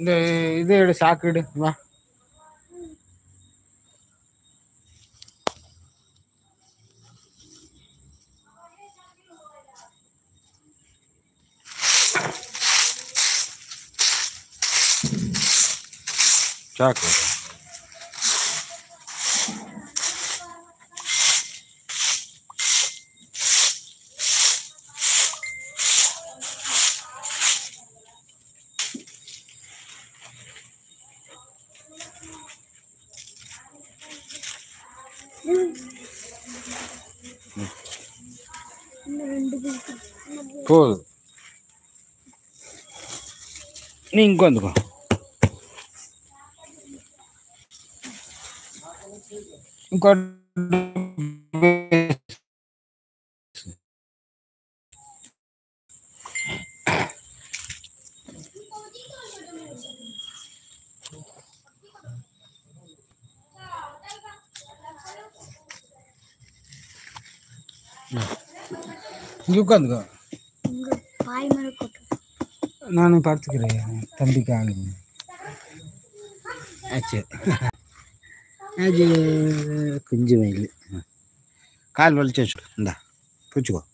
இந்த இது எடு சாக்கு எடு வா சாக்கு எடு. போதும் நீ இங்கே வந்துக்கோ இங்கே உட்காந்துக்கோ உங்க பாய் மேல கொட்டு நான் பார்த்துக்கிறேன் தம்பிக்கு ஆளு ஆச்சு ஆச்சு குஞ்சு மயில் கால் வலிச்சு வச்சுக்கோ இந்தா பிடிச்சிக்கோ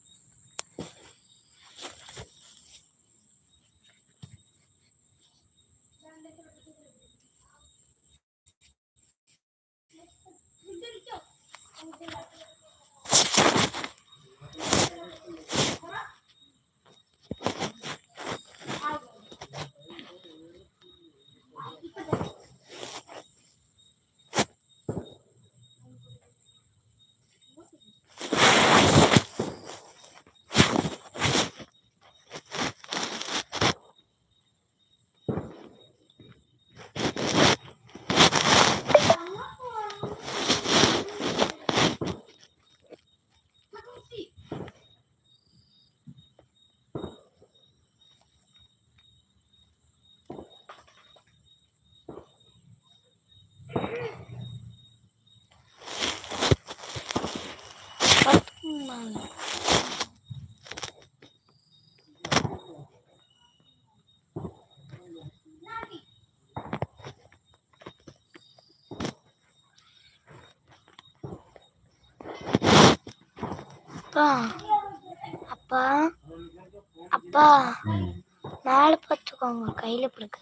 அப்பா அப்பா அப்பா மேல பார்த்துக்கோங்க கையில பிடிக்க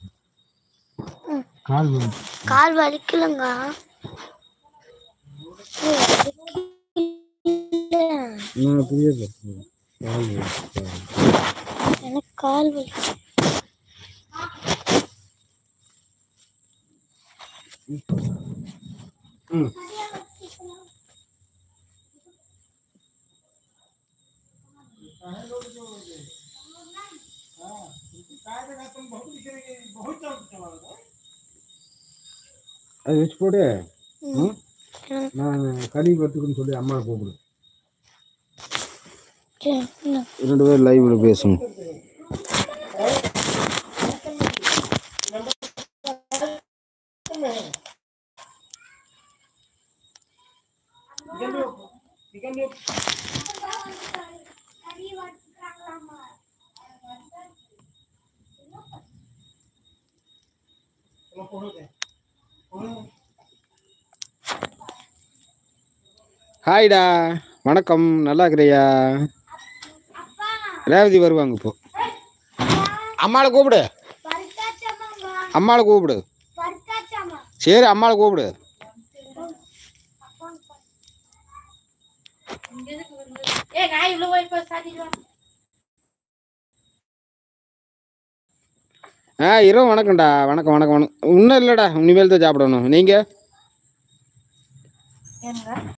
கால் வலி கால் வலிக்கலங்க ஏய், வலிக்கல. நான் புரியல கால் வலி எனக்கு கால் வலி ம் அது வச்சு போடு ம்? ம். நான் கறி பத்துக்குன்னு சொல்லி அம்மா கூப்பிடு சரி, இந்தா. ரெண்டு பேரும் லைவ்ல பேசணும் ஹாய்டா வணக்கம் நல்லா இருக்கிறியா ரேவதி வருவாங்க இப்போ அம்மாளை கூப்பிடு அம்மாளை கூப்பிடு சரி அம்மாளை கூப்பிடு ஆ இரவு வணக்கம்டா வணக்கம் வணக்கம் வணக்கம் இன்னும் இல்லைடா இனிமேல் தான் சாப்பிடணும் நீங்கள்